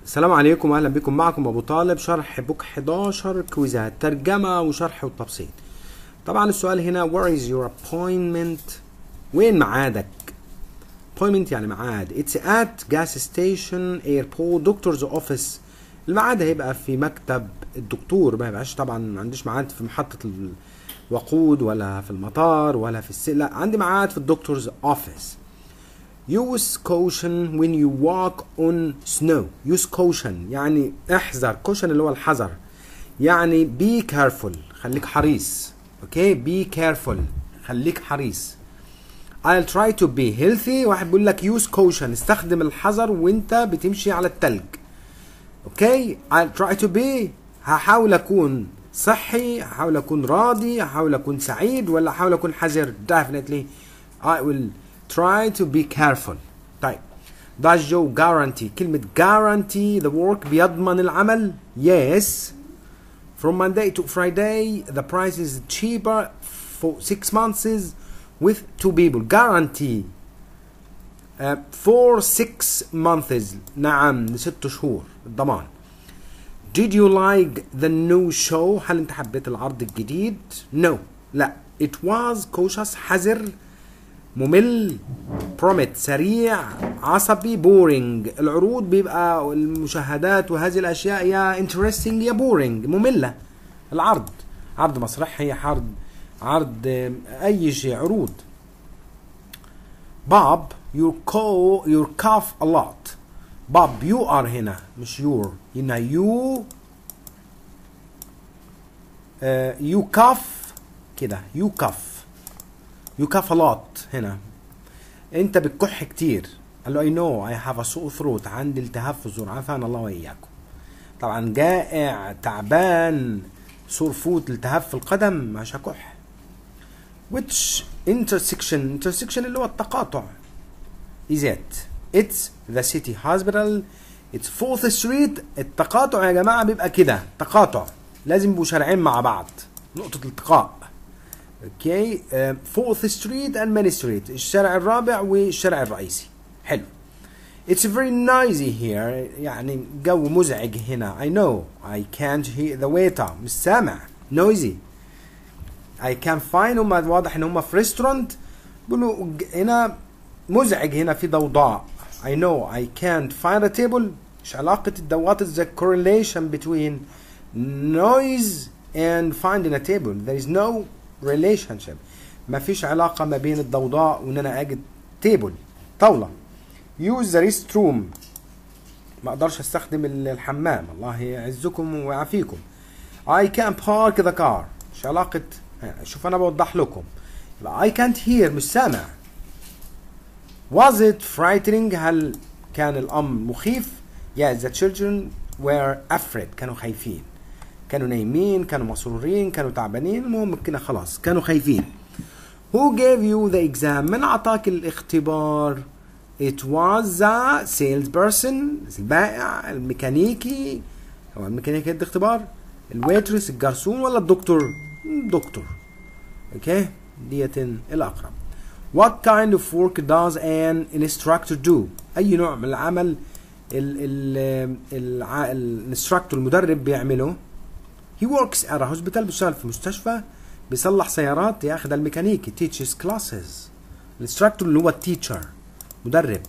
السلام عليكم واهلا بكم معكم ابو طالب شرح بوك 11 كويزات ترجمه وشرح وتبسيط طبعا السؤال هنا where is your appointment وين ميعادك appointment يعني ميعاد it's at gas station airport doctor's office الميعاد هيبقى في مكتب الدكتور ما يبقاش طبعا ما عنديش ميعاد في محطه الوقود ولا في المطار ولا في السي لا عندي ميعاد في الدكتور's office use caution when you walk on snow use caution يعني احذر caution اللي هو الحذر يعني be careful خليك حريص اوكي be careful خليك حريص I'll try to be healthy واحد بيقول لك use caution استخدم الحذر وانت بتمشي على التلج اوكي I'll try to be هحاول اكون صحي هحاول اكون راضي هحاول اكون سعيد ولا هحاول اكون حذر definitely I will try to be careful طيب does Joe guarantee كلمة guarantee the work بيضمن العمل yes from Monday to Friday the price is cheaper for six months with two people guarantee uh, for six months نعم لست شهور الضمان Did you like the new show هل انت حبيت العرض الجديد no لا it was cautious حذر ممل بروميت سريع عصبي بورينج العروض بيبقى المشاهدات وهذه الاشياء يا انترستنج يا بورينج ممله العرض عرض مسرحي عرض عرض اي شيء عروض باب your co your cough a lot باب you are هنا مش your هنا you uh, you cough كده you cough you cough a lot هنا انت بتكح كتير قال له I know I have a sore throat عندي التهاب في الزور عافانا الله واياكم طبعا جائع تعبان سور فوت التهاب في القدم مش هكح which intersection intersection اللي هو التقاطع is it it's the city hospital it's fourth street التقاطع يا جماعة بيبقى كده تقاطع لازم يبقوا شارعين مع بعض نقطة التقاء اوكي فورث ستريت اند ماني ستريت الشارع الرابع والشارع الرئيسي حلو It's very noisy here يعني جو مزعج هنا I know I can't hear the waiter مش سامع noisy I can find هم واضح ان هم في ريستورانت بيقولوا هنا مزعج هنا في ضوضاء I know I can't find a table مش علاقة الدوات the correlation between noise and finding a table there is no relationship ما فيش علاقة ما بين الضوضاء وان انا اجد تيبل طاولة use the restroom ما اقدرش استخدم الحمام الله يعزكم ويعافيكم I can park the car مش علاقة شوف انا بوضح لكم يبقى I can't hear مش سامع was it frightening هل كان الامر مخيف yes the children were afraid كانوا خايفين كانوا نايمين كانوا مسرورين كانوا تعبانين المهم كده خلاص كانوا خايفين Who gave you the exam من أعطاك الاختبار It was the salesperson البائع الميكانيكي هو الميكانيكي يدي اختبار الويترس الجرسون ولا الدكتور دكتور اوكي ديت الأقرب What kind of work does an instructor do أي نوع من العمل الانستراكتور المدرب بيعمله He works at a hospital بيشتغل في مستشفى بيصلح سيارات يا اخي ده الميكانيكي teaches classes الانستراكتور اللي هو التيتشر مدرب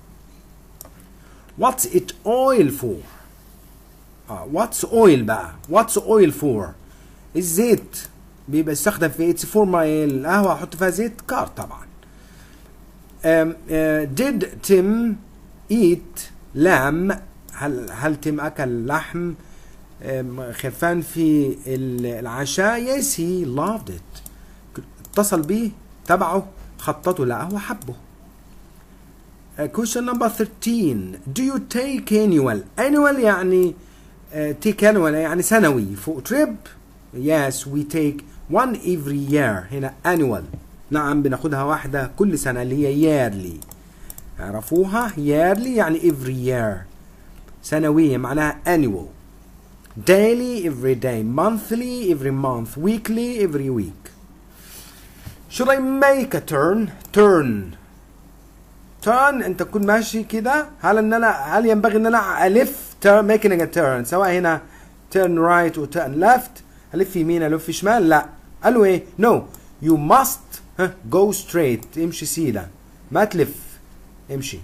What's it oil for؟ اه what's oil بقى what's oil for؟ الزيت بيبقى يستخدم في اتس فور ماي القهوة احط فيها زيت كار طبعا um, uh, did Tim eat lamb هل هل تيم اكل لحم خرفان في العشاء يس هي loved it اتصل بيه تبعه خططه لقاه وحبه question number 13 do you take annual annual يعني uh, take annual يعني سنوي فوق trip yes we take one every year هنا annual نعم بناخدها واحدة كل سنة اللي هي yearly عرفوها yearly يعني every year سنوية معناها annual daily every day monthly every month weekly every week should I make a turn turn turn انت تكون ماشي كده هل ان انا هل ينبغي ان انا الف turn making a turn سواء هنا turn right و turn left الف يمين الف شمال لا قالوا ايه no you must ها go straight امشي سيدا ما تلف امشي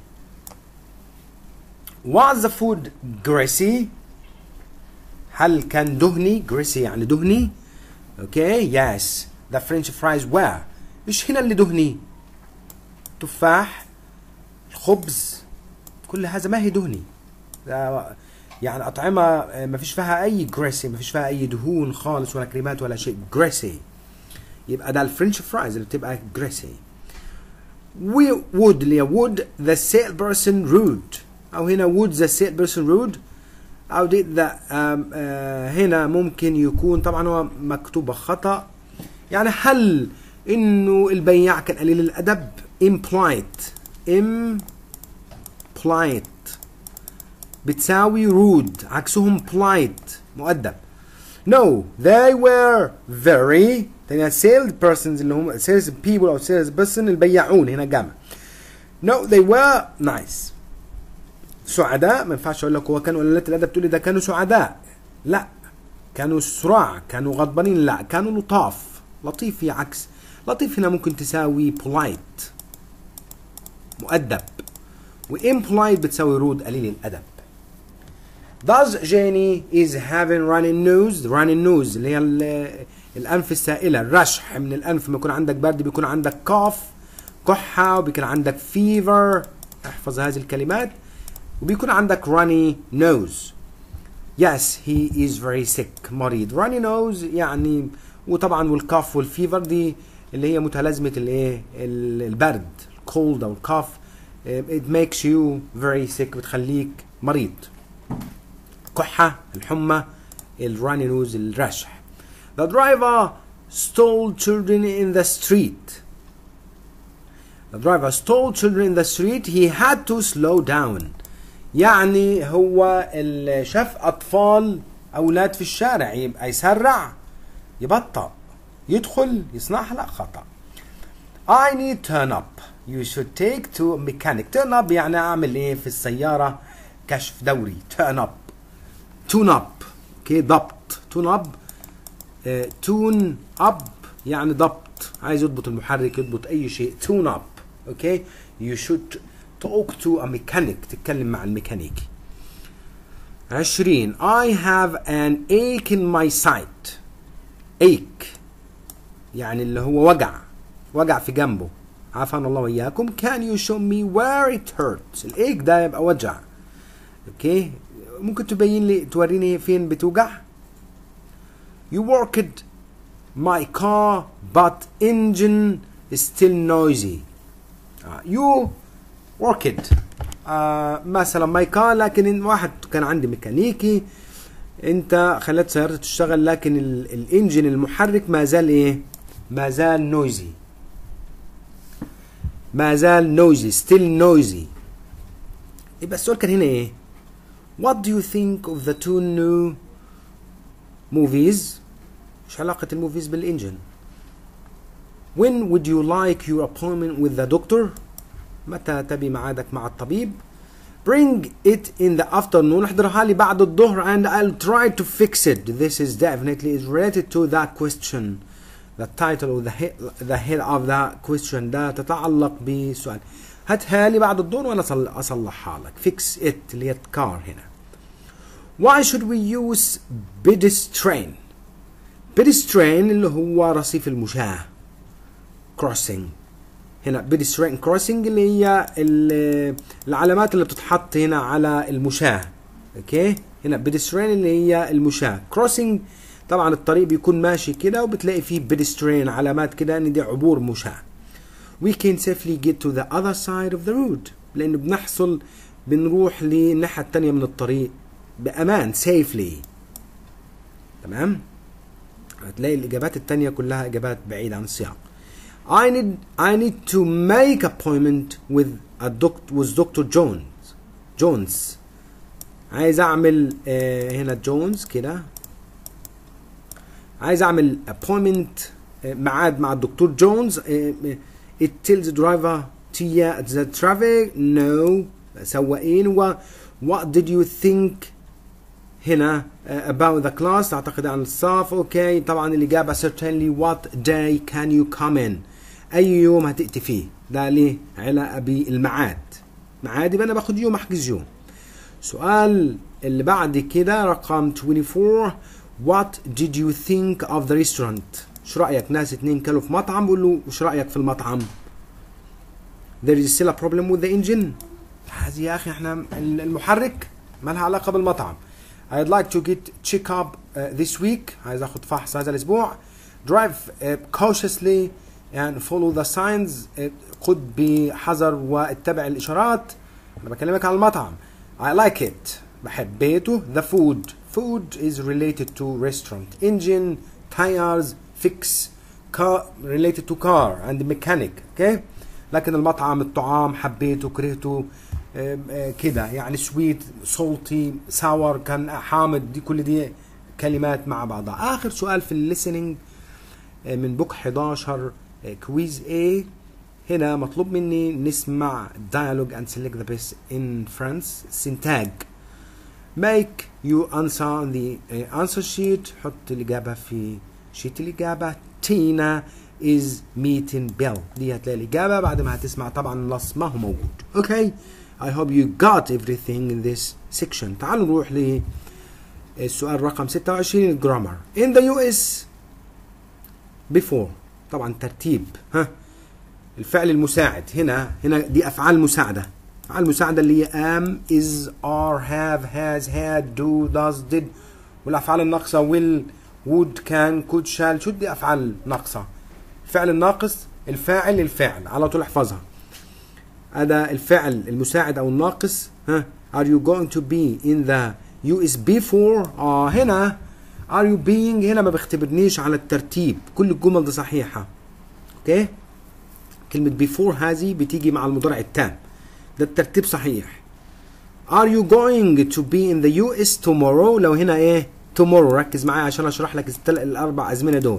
was the food greasy هل كان دهني greasy يعني دهني اوكي yes the french fries were ايش هنا اللي دهني تفاح الخبز كل هذا ما هي دهني ده يعني أطعمة ما فيش فيها أي جريسي ما فيش فيها أي دهون خالص ولا كريمات ولا شيء جريسي يبقى ده الفرنش فرايز اللي بتبقى جريسي would اللي هي would the sale person rude أو هنا would the sale person rude أو did the um, uh, هنا ممكن يكون طبعا هو مكتوبة خطأ يعني هل إنه البياع كان قليل الأدب impolite impolite بتساوي rude عكسهم polite مؤدب no they were very تاني sales persons اللي هم sales people أو sales person البياعون هنا جمع no they were nice سعداء ما ينفعش اقول لك هو كانوا قلالات الادب تقول لي ده كانوا سعداء لا كانوا سراع كانوا غضبانين لا كانوا لطاف لطيف هي عكس لطيف هنا ممكن تساوي polite مؤدب وimpolite بتساوي رود قليل الادب Thus Jenny is having running nose running nose اللي هي الانف السائله الرشح من الانف ما يكون عندك برد بيكون عندك cough كحه وبيكون عندك fever احفظ هذه الكلمات وبيكون عندك runny nose yes he is very sick مريض runny nose يعني وطبعا والكاف والفيفر دي اللي هي متلازمه الايه البرد الكولد او الكاف it makes you very sick بتخليك مريض كحة الحمى الراني نوز الرشح The driver stole children in the street The driver stole children in the street he had to slow down يعني هو اللي شاف أطفال أولاد في الشارع يبقى يسرع يبطأ يدخل يصنعها لا خطأ I need turn up you should take to a mechanic turn up يعني أعمل إيه في السيارة كشف دوري turn up tune up اوكي ضبط tune up uh, tune up يعني ضبط عايز يضبط المحرك يضبط اي شيء tune up اوكي you should talk to a mechanic تتكلم مع الميكانيكي عشرين I have an ache in my side ache يعني اللي هو وجع وجع في جنبه عافانا الله وإياكم can you show me where it hurts الايك ده يبقى وجع اوكي ممكن تبين لي توريني فين بتوجع you worked my car but engine is still noisy uh, you worked uh, مثلا my car لكن واحد كان عندي ميكانيكي انت خليت سيارتي تشتغل لكن ال- الانجن المحرك ما زال ايه ما زال نويزي ما زال نويزي still noisy يبقى السؤال كان هنا ايه What do you think of the two new movies ايش علاقة الموفيز بالانجن When would you like your appointment with the doctor متى تبي ميعادك مع الطبيب Bring it in the afternoon احضرها لي بعد الظهر and I'll try to fix it This is definitely is related to that question The title or the head, the head of that question ده تتعلق بسؤال هاتها لي بعد الظهر وانا أصل- اصلحها لك fix it اللي هي car هنا Why should we use pedestrian pedestrian اللي هو رصيف المشاة crossing هنا pedestrian crossing اللي هي ال- العلامات اللي بتتحط هنا على المشاة اوكي هنا pedestrian اللي هي المشاة crossing طبعا الطريق بيكون ماشي كده وبتلاقي فيه pedestrian علامات كده ان دي عبور مشاة we can safely get to the other side of the road لأنه بنحصل بنروح للناحية التانية من الطريق بأمان safely تمام هتلاقي الإجابات التانية كلها إجابات بعيدة عن السياق I need I need to make appointment with a doctor with Dr. Jones Jones عايز أعمل آه هنا جونز كده عايز أعمل appointment آه ميعاد مع الدكتور جونز آه it tells the driver to the traffic no سواقين و what did you think هنا uh, about the class اعتقد عن الصف اوكي طبعا الاجابه certainly what day can you come in اي يوم هتاتي فيه ده ليه علاقه بالميعاد ميعاد يبقى انا باخد يوم احجز يوم سؤال اللي بعد كده رقم 24 what did you think of the restaurant شو رايك ناس اتنين كلوا في مطعم بقول له وش رايك في المطعم there is still a problem with the engine هذه يا اخي احنا المحرك ما لها علاقه بالمطعم I'd like to get check up uh, this week عايز اخد فحص هذا الاسبوع drive uh, cautiously and follow the signs uh, خد بحذر واتبع الاشارات انا بكلمك عن المطعم I like it بحب بيته the food food is related to restaurant engine tires fix car related to car and mechanic okay لكن المطعم الطعام حبيته كرهته كده يعني سويت سولتي ساور كان حامض دي كل دي كلمات مع بعضها اخر سؤال في الليسننج من بوك 11 كويز A هنا مطلوب مني نسمع dialogue and select the best in France سنتاج make you answer on the answer sheet حط الإجابة في شيت الإجابة تينا is meeting Bill دي هتلاقي الإجابة بعد ما هتسمع طبعا النص ما هو موجود اوكي okay. I hope you got everything in this section تعالوا نروح للسؤال رقم 26 الجرامر in the US before طبعا ترتيب ها الفعل المساعد هنا هنا دي افعال مساعده افعال مساعده اللي هي am is are have has had do does did والافعال الناقصه will would can could shall should دي افعال ناقصه الفعل الناقص الفاعل الفعل على طول احفظها هذا الفعل المساعد او الناقص ها are you going to be in the US before اه هنا are you being هنا ما بيختبرنيش على الترتيب كل الجمل دي صحيحه اوكي كلمة before هذه بتيجي مع المضارع التام ده الترتيب صحيح Are you going to be in the US tomorrow لو هنا ايه tomorrow ركز معايا عشان اشرح لك الاربع ازمنة دول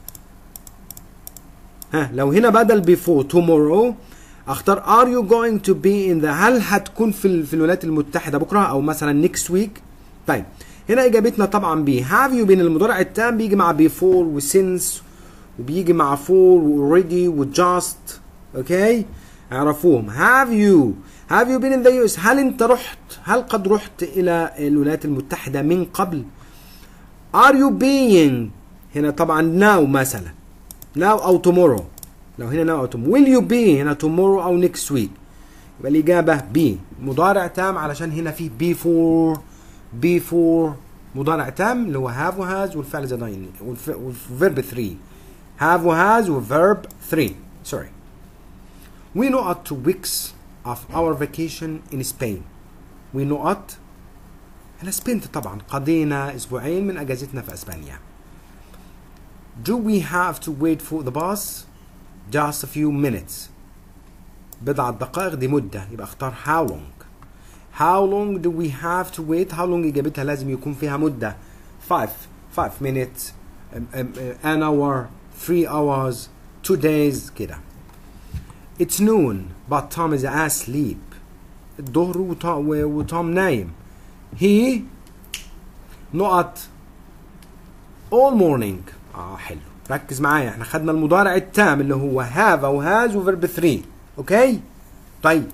ها لو هنا بدل before tomorrow اختار are you going to be in the هل هتكون في, في الولايات المتحدة بكرة او مثلا next week طيب هنا اجابتنا طبعا ب have you been المضارع التام بيجي مع before و since وبيجي مع for و already و just اوكي اعرفوهم have you have you been in the US هل انت رحت هل قد رحت الى الولايات المتحدة من قبل are you being هنا طبعا now مثلا now او tomorrow لو هنا now او tomorrow will you be هنا tomorrow او next week يبقى الإجابة B مضارع تام علشان هنا فيه before before مضارع تام اللي هو have و has والفعل زائدين والفيرب 3 have و has وverb 3 sorry We know at two weeks of our vacation in Spain. We know at هنا spent طبعا قضينا اسبوعين من اجازتنا في اسبانيا. Do we have to wait for the bus? Just a few minutes. بضعة دقائق دي مدة يبقى اختار how long. How long do we have to wait? How long اجابتها لازم يكون فيها مدة 5 5 minutes um, um, uh, an hour 3 hours 2 days كده. It's noon but Tom is asleep. الظهر وتوم, وتوم نايم. He نقط all morning. اه حلو. ركز معايا احنا خدنا المضارع التام اللي هو have او has وفيرب 3. اوكي؟ طيب.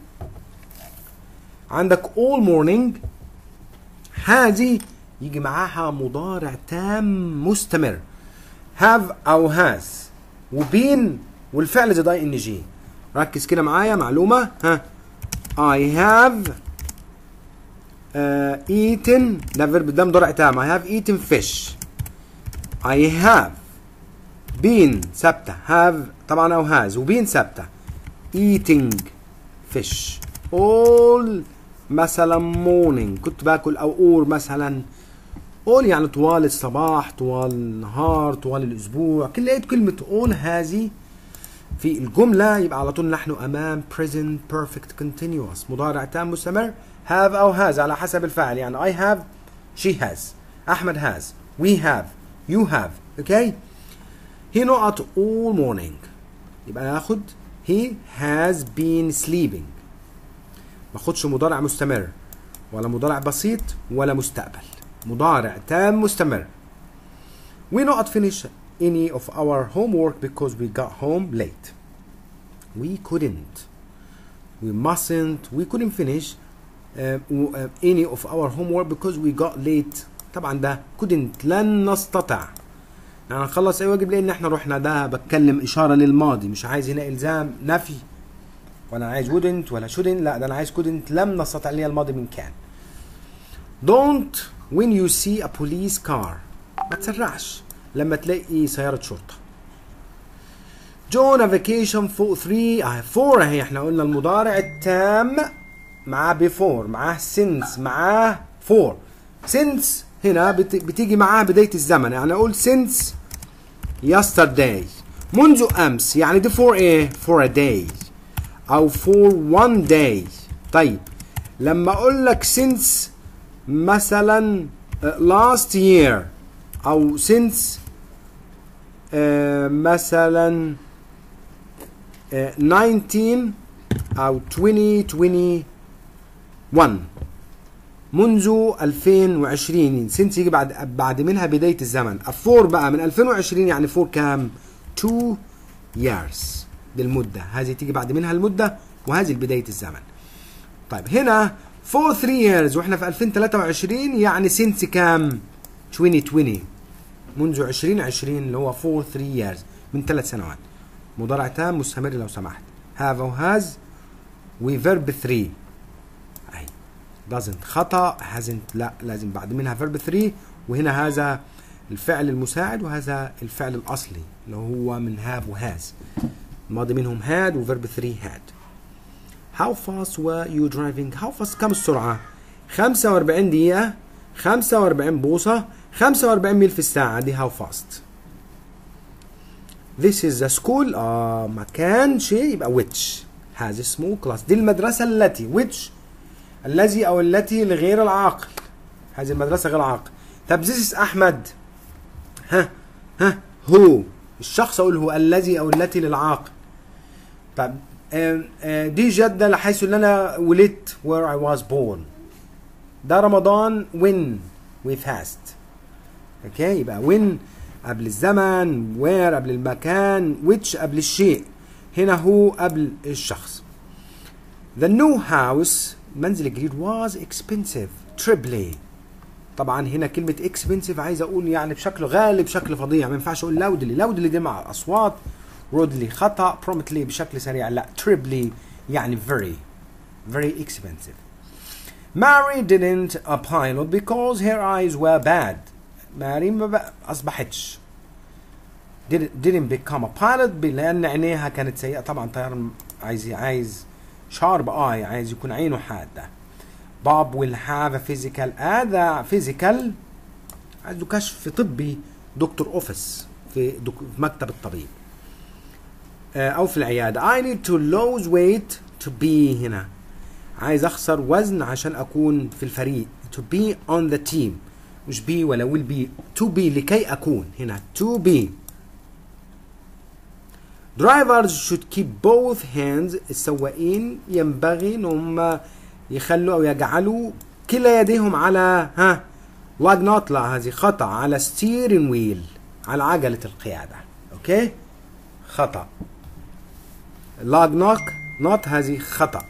عندك all morning هذه يجي معاها مضارع تام مستمر. have او has وبين والفعل زي ان جي. ركز كده معايا معلومة ها I have uh, eaten ده فيرب ده مضارع تام I have eaten fish I have been ثابتة have طبعا أو has وبين ثابتة eating fish all مثلا morning كنت باكل أو اور مثلا all يعني طوال الصباح طوال النهار طوال الأسبوع كل لقيت كلمة all هذه في الجملة يبقى على طول نحن أمام present perfect continuous مضارع تام مستمر have أو has على حسب الفاعل يعني I have she has أحمد has we have you have okay he not all morning يبقى ناخد he has been sleeping ما خدش مضارع مستمر ولا مضارع بسيط ولا مستقبل مضارع تام مستمر we not finish any of our homework because we got home late we couldn't we mustn't we couldn't finish uh, uh, any of our homework because we got late طبعا ده couldn't لن نستطع يعني نخلص اي واجب لان احنا رحنا ده بتكلم اشاره للماضي مش عايز هنا الزام نفي ولا عايز wouldn't ولا shouldn't لا ده انا عايز couldn't لم نستطع اللي هي الماضي من كان don't when you see a police car ما تسرعش لما تلاقي سيارة شرطة جون فيكيشن فوق 3 اه 4 اهي احنا قلنا المضارع التام معاه بيفور معاه since معاه فور since هنا بت... بتيجي معاه بداية الزمن يعني اقول since yesterday منذ امس يعني دي for ايه for a day او for one day طيب لما اقول لك since مثلا uh, last year او since uh, مثلا uh, 19 او 2021 منذ 2020 since يجي بعد بعد منها بداية الزمن فور بقى من 2020 يعني فور كام 2 years دي المدة هذه تيجي بعد منها المدة وهذه بداية الزمن طيب هنا for 3 years واحنا في 2023 يعني since كام 2020 منذ 2020 اللي هو for 3 years من ثلاث سنوات مضارع تام مستمر لو سمحت have او has وفيرب 3 اهي doesn't خطأ hasn't لا لازم بعد منها فيرب 3 وهنا هذا الفعل المساعد وهذا الفعل الأصلي اللي هو من have وهاز الماضي منهم had وفيرب 3 had How fast were you driving? How fast كم السرعة؟ 45 دقيقة 45 بوصة 45 ميل في الساعة دي how fast This is the school آه مكان شيء يبقى which هذا اسمه class دي المدرسة التي which الذي أو التي لغير العاقل هذه المدرسة غير عاقل طب this is أحمد ها ها هو الشخص أقول هو الذي أو التي للعاقل طب آه، آه، دي جدة لحيث ان انا ولدت where I was born ده رمضان when we fast اوكي يبقى when قبل الزمن where قبل المكان which قبل الشيء هنا هو قبل الشخص the new house المنزل الجديد was expensive triply طبعا هنا كلمة expensive عايز اقول يعني بشكل غالي بشكل فظيع ما ينفعش اقول loudly loudly دي مع الاصوات رودلي خطأ promptly بشكل سريع لا triply يعني very very expensive Mary didn't a pilot because her eyes were bad ماري ما بقى أصبحتش didn't, didn't become a pilot لأن عينيها كانت سيئة طبعا طيار عايز عايز شارب اي عايز يكون عينه حادة Bob will have a physical هذا physical عنده كشف طبي دكتور اوفيس في, دك... في مكتب الطبيب آه، او في العياده I need to lose weight to be هنا عايز اخسر وزن عشان اكون في الفريق to be on the team مش be ولا will be to be لكي اكون هنا to be drivers should keep both hands السواقين ينبغي ان هم يخلوا او يجعلوا كلا يديهم على ها لاج نوت لا هذه خطا على ستيرنج ويل على عجله القياده اوكي خطا لاج نوك نوت هذه خطا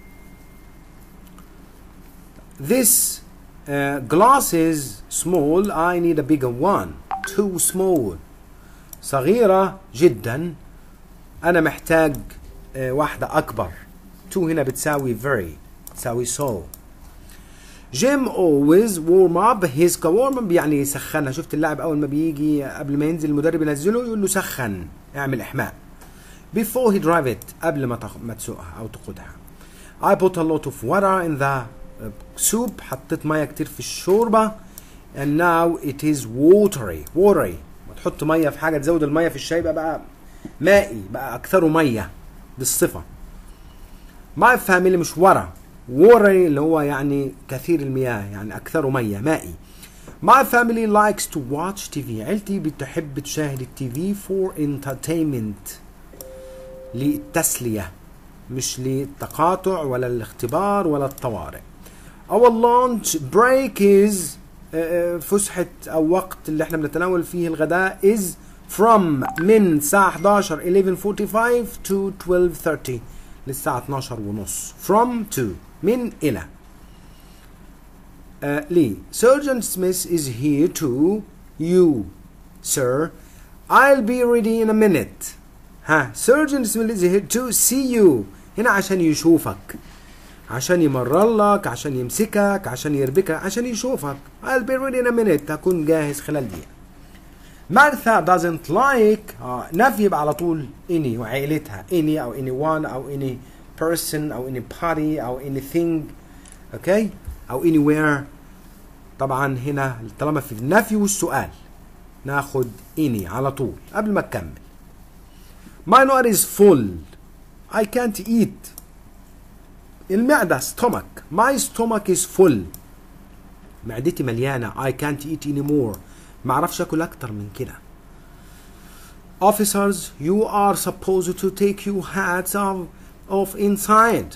this uh, glass is small I need a bigger one too small صغيرة جدا أنا محتاج uh, واحدة أكبر to هنا بتساوي very تساوي so Jim always warm up his car warm up يعني يسخنها شفت اللاعب أول ما بيجي قبل ما ينزل المدرب ينزله يقول له سخن اعمل إحماء before he drive it قبل ما تخ... ما تسوقها أو تقودها I put a lot of water in the soup حطيت ميه كتير في الشوربه and now it is watery watery ما تحط ميه في حاجه تزود الميه في الشاي بقى بقى مائي بقى اكثره ميه دي الصفه my family مش ورا watery اللي هو يعني كثير المياه يعني اكثره ميه مائي My family likes to watch TV عيلتي بتحب تشاهد التي في for entertainment للتسلية مش للتقاطع ولا الاختبار ولا الطوارئ Our lunch break is آه، فسحة أو وقت اللي احنا بنتناول فيه الغداء is from من الساعة 11 11:45 to 12:30 للساعة 12 ونص from to من إلى آه، لي Sergeant Smith is here to you sir I'll be ready in a minute ها Sergeant Smith is here to see you هنا عشان يشوفك عشان يمرر لك عشان يمسكك عشان يربكك عشان يشوفك I'll be ready in a minute هكون جاهز خلال دقيقة مارثا doesn't like آه نفي يبقى على طول any وعائلتها any أو anyone أو any person أو any party أو anything اوكي أو anywhere طبعا هنا طالما في النفي والسؤال ناخد any على طول قبل ما تكمل My nose is full I can't eat المعدة stomach My stomach is full معدتي مليانة I can't eat anymore ما اعرفش اكل اكتر من كده Officers you are supposed to take your hats off, off inside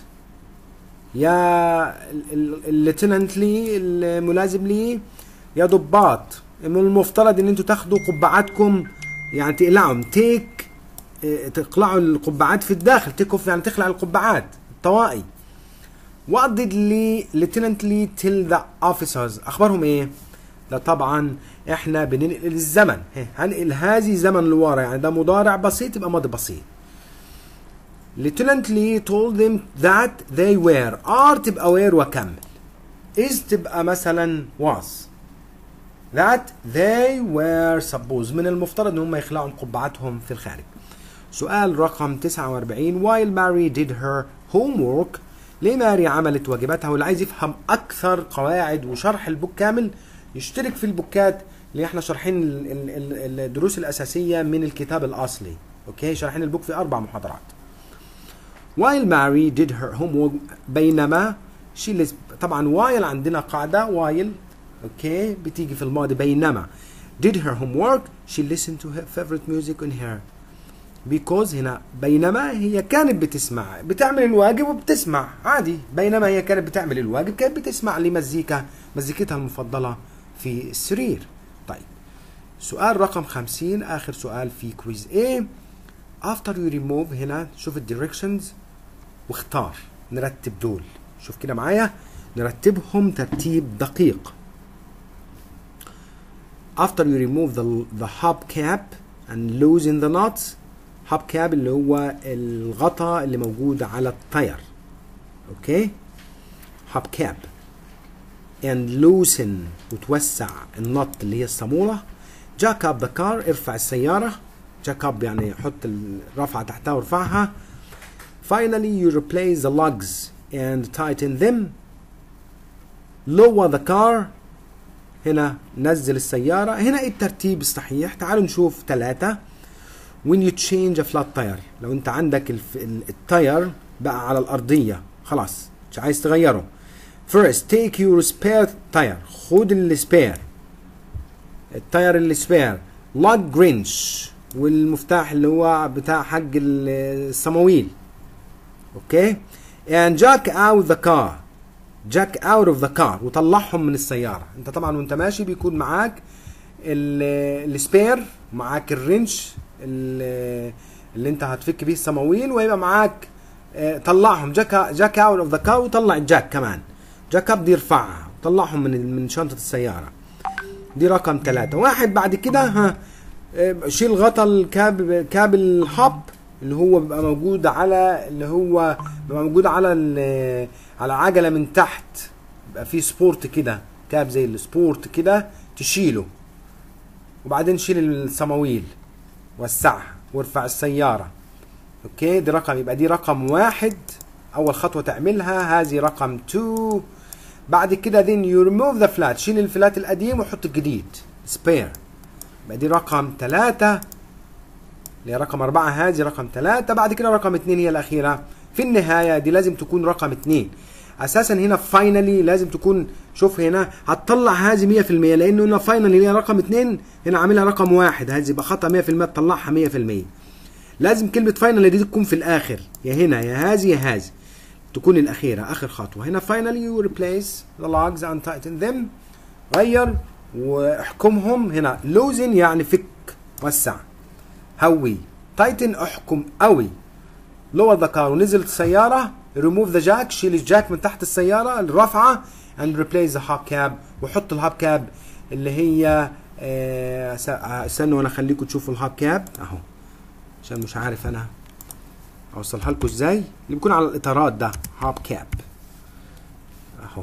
يا الليتننت لي الملازم لي يا ضباط من المفترض ان انتوا تاخدوا قبعاتكم يعني تقلعهم تيك تقلعوا القبعات في الداخل تيك يعني تخلع القبعات الطوائي What did Lee Lieutenant Lee tell the officers اخبارهم ايه ده طبعا احنا بننقل الزمن هه، هنقل هذه زمن لورا يعني ده مضارع بسيط يبقى ماضي بسيط Lieutenant Lee told them that they were are تبقى were وكمل is تبقى مثلا was that they were supposed من المفترض ان هم يخلعوا قبعاتهم في الخارج سؤال رقم 49 while Mary did her homework ليه ماري عملت واجباتها واللي عايز يفهم اكثر قواعد وشرح البوك كامل يشترك في البوكات اللي احنا شارحين ال- ال- ال- الدروس الاساسيه من الكتاب الاصلي اوكي شارحين البوك في اربع محاضرات while Mary did her homework بينما she lis- طبعا while عندنا قاعده while اوكي بتيجي في الماضي بينما did her homework she listened to her favorite music on her because هنا بينما هي كانت بتسمع بتعمل الواجب وبتسمع عادي بينما هي كانت بتعمل الواجب كانت بتسمع لمزيكا مزيكتها المفضلة في السرير طيب سؤال رقم 50 آخر سؤال في كويز A after you remove هنا شوف الدايركشنز واختار نرتب دول شوف كده معايا نرتبهم ترتيب دقيق after you remove the, the hubcap and loosen the nuts hubcap اللي هو الغطاء اللي موجود على التاير اوكي hubcap and loosen وتوسع النط اللي هي الصامولة jack up the car ارفع السيارة jack up يعني حط الرفعة تحتها وارفعها finally you replace the lugs and tighten them lower the car هنا نزل السيارة هنا ايه الترتيب الصحيح تعالوا نشوف ثلاثة when you change a flat tire لو انت عندك الف... ال- التاير بقى على الأرضية خلاص مش عايز تغيره first take your spare tire خد السبير التاير السبير lug wrench والمفتاح اللي هو بتاع حق ال- الصمويل اوكي and jack out the car jack out of the car وطلعهم من السيارة انت طبعا وانت ماشي بيكون معاك ال- السبير معاك الرنش ال- اللي انت هتفك بيه الصمويل ويبقى معاك آه، طلعهم جاك جاك اوت اوف ذا كار وطلع الجاك كمان جاك اب دي ارفعها طلعهم من من شنطة السيارة دي رقم ثلاثة واحد بعد كده ها آه، شيل غطا الكاب كابل الهب اللي هو بيبقى موجود على اللي هو بيبقى موجود على ال- على عجلة من تحت بيبقى فيه سبورت كده كاب زي السبورت كده تشيله وبعدين شيل الصمويل وسعها وارفع السيارة اوكي دي رقم يبقى دي رقم واحد اول خطوة تعملها هذه رقم 2 بعد كده then you remove the flat شيل الفلات القديم وحط الجديد spare يبقى دي رقم ثلاثة اللي هي رقم أربعة هذه رقم ثلاثة بعد كده رقم اثنين هي الأخيرة في النهاية دي لازم تكون رقم اثنين أساسا هنا فاينلي لازم تكون شوف هنا هتطلع هذه 100% لأنه هنا فاينلي هي رقم اثنين هنا عاملها رقم واحد هذه يبقى خطأ 100% تطلعها 100% لازم كلمة فاينل دي تكون في الآخر يا هنا يا هذه يا هذه تكون الأخيرة آخر خطوة هنا finally you replace the logs and tighten them غير واحكمهم هنا لوزن يعني فك وسع هوي تايتن احكم قوي لور ذا كار ونزلت السيارة ريموف ذا جاك شيل الجاك من تحت السيارة الرافعة and replace the hub cab وحط الهاب كاب اللي هي آه، س- آه، استنوا انا اخليكم تشوفوا الهاب كاب اهو عشان مش عارف انا اوصلها لكم ازاي اللي بيكون على الاطارات ده هاب كاب اهو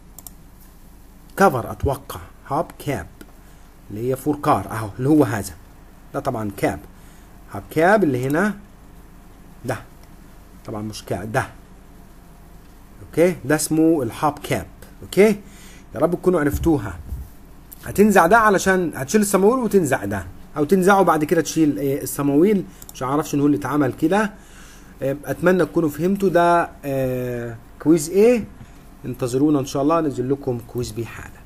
كفر اتوقع هاب كاب اللي هي فور كار اهو اللي هو هذا ده طبعا كاب هاب كاب اللي هنا ده طبعا مش كاب ده اوكي ده اسمه الهاب كاب اوكي يا رب تكونوا عرفتوها هتنزع ده علشان هتشيل الصمويل وتنزع ده او تنزعه بعد كده تشيل إيه، الصمويل مش عارفش ان هو اللي اتعمل كده إيه، اتمنى تكونوا فهمتوا ده آه، كويز ايه انتظرونا ان شاء الله ننزل لكم كويز بيه حالا